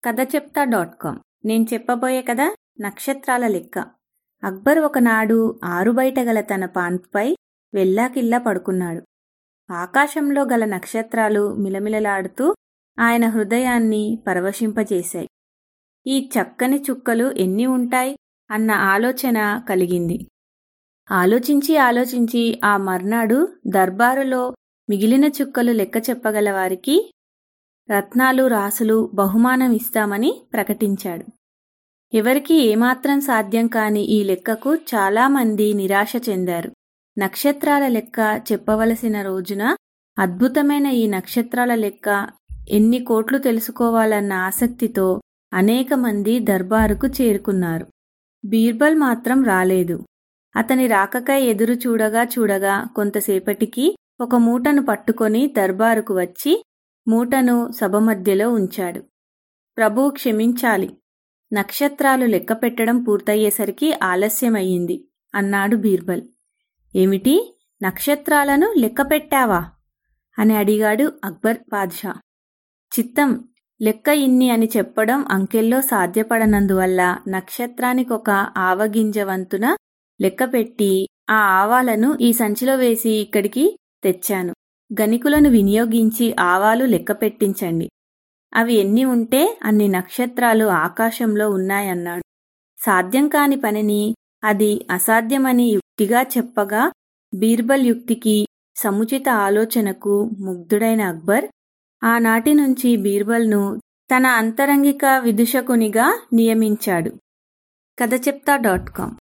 కథ చెప్తా dot com నేను చెప్పబోయే కథ నక్షత్రాల లెక్క అక్బర్ ఒకనాడు ఆరుబయట గల తన పాన్పుపై వెల్లాకిల్లా పడుకున్నాడు ఆకాశంలో గల నక్షత్రాలు మిలమిలలాడుతూ ఆయన హృదయాన్ని పరవశింపజేశాయి ఈ చక్కని చుక్కలు ఎన్ని ఉంటాయి అన్న ఆలోచన కలిగింది ఆలోచించి ఆలోచించి ఆ మర్నాడు దర్బారులో మిగిలిన చుక్కలు లెక్క చెప్పగల వారికి రత్నాలు రాసులు బహుమానం ఇస్తామని ప్రకటించాడు ఎవరికి ఏమాత్రం సాధ్యం కాని ఈ లెక్కకు చాలామంది నిరాశ చెందారు నక్షత్రాల లెక్క చెప్పవలసిన రోజున అద్భుతమైన ఈ నక్షత్రాల లెక్క ఎన్ని కోట్లు తెలుసుకోవాలన్న ఆసక్తితో అనేక మంది దర్బారుకు చేరుకున్నారు బీర్బల్ మాత్రం రాలేదు అతని రాకకై ఎదురు చూడగా చూడగా కొంతసేపటికి ఒక మూటను పట్టుకొని దర్బారుకు వచ్చి మూటను సభ మధ్యలో ఉంచాడు ప్రభువు క్షమించాలి నక్షత్రాలు లెక్క పెట్టడం పూర్తయ్యేసరికి ఆలస్యమయ్యింది అన్నాడు బీర్బల్ ఏమిటి నక్షత్రాలను లెక్క పెట్టావా అని అడిగాడు అక్బర్ బాద్షా చిత్తం లెక్క ఇన్ని అని చెప్పడం అంకెల్లో సాధ్యపడనందువల్ల నక్షత్రానికొక ఆవగింజ వంతున లెక్కపెట్టి ఆ ఆవాలను ఈ సంచిలో వేసి ఇక్కడికి తెచ్చాను గణికులను వినియోగించి ఆవాలు లెక్క పెట్టించండి అవి ఎన్ని ఉంటే అన్ని నక్షత్రాలు ఆకాశంలో ఉన్నాయన్నాడు సాధ్యం కాని పనిని అది అసాధ్యమని యుక్తిగా చెప్పగా బీర్బల్ యుక్తికి సముచిత ఆలోచనకు ముగ్ధుడైన అక్బర్ ఆనాటి నుంచి బీర్బల్ను తన అంతరంగిక విదుషకునిగా నియమించాడు కథ చెప్తా డాట్ కామ్